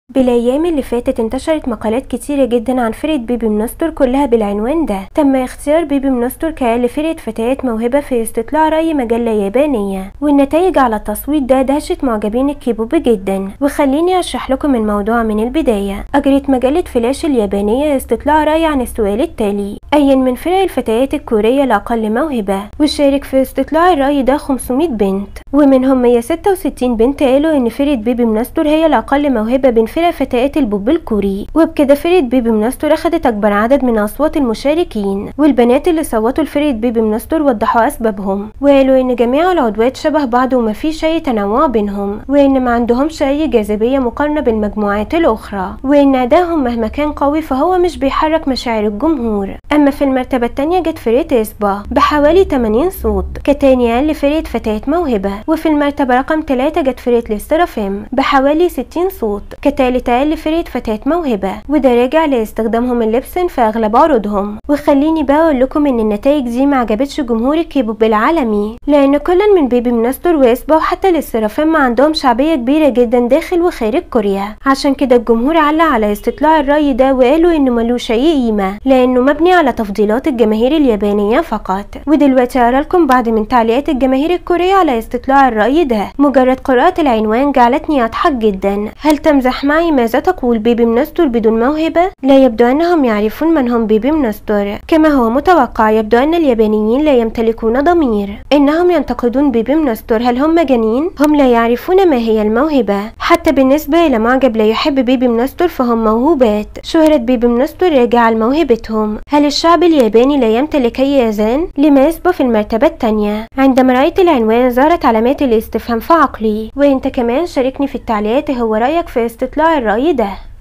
بالايام اللي فاتت انتشرت مقالات كتيرة جدا عن فرقة بيبي منستور كلها بالعنوان ده تم اختيار بيبي منستور كأقل فرقة فتيات موهبة في استطلاع رأي مجلة يابانية والنتائج على التصويت ده دهشت معجبين الكيبوب جدا وخليني اشرح لكم الموضوع من البداية اجرت مجلة فلاش اليابانية استطلاع رأي عن السؤال التالي اي من فرق الفتيات الكورية الاقل موهبة وشارك في استطلاع الرأي ده 500 بنت ومنهم 166 بنت قالوا ان فرقة بيبي منستور هي الاقل موهبة بين فرق فتيات البوب الكوري وبكده فرقة بيبي منستور اخدت اكبر عدد من اصوات المشاركين والبنات اللي صوتوا لفرقة بيبي منستور وضحوا اسبابهم وقالوا ان جميع العضوات شبه بعض ومفيش اي تنوع بينهم وان ما عندهمش اي جاذبية مقارنة بالمجموعات الاخرى وان ادائهم مهما كان قوي فهو مش بيحرك مشاعر الجمهور اما في المرتبة التانية جت فرقة اسبا بحوالي 80 صوت كتاني اقل فرقة فتيات موهبة وفي المرتبة رقم 3 جت فرقة الاسترافيم بحوالي 60 صوت كتالت اقل فرقة فتيات موهبة وده راجع لاستخدامهم اللبسن في اغلب عروضهم وخليني بقى اقول لكم ان النتائج دي ما عجبتش جمهور الكيبوب العالمي لان كلا من بيبي منستور واسبا وحتى الاسترافيم عندهم شعبية كبيرة جدا داخل وخارج كوريا عشان كده الجمهور علق على استطلاع الرأي ده وقالوا انه ملوش اي قيمة لانه مبني على تفضيلات الجماهير اليابانية فقط ودلوقتي هقرا لكم بعض من تعليقات الجماهير الكورية على استطلاع الرأي ده مجرد قراءة العنوان جعلتني اضحك جدا هل تمزح معي ماذا تقول بيبي منستور بدون موهبة؟ لا يبدو انهم يعرفون من هم بيبي منستور كما هو متوقع يبدو ان اليابانيين لا يمتلكون ضمير انهم ينتقدون بيبي منستور هل هم مجانين؟ هم لا يعرفون ما هي الموهبة حتى بالنسبة إلى معجب لا يحب بيبي منستور فهم موهوبات شهرة بيبي منستور راجعة لموهبتهم هل الشعب الياباني لا يمتلك أي أذان؟ لما يسبق في المرتبة التانية عندما رأيت العنوان ظهرت علامات الاستفهام في عقلي وانت كمان شاركني في التعليقات هو رأيك في استطلاع الرأي ده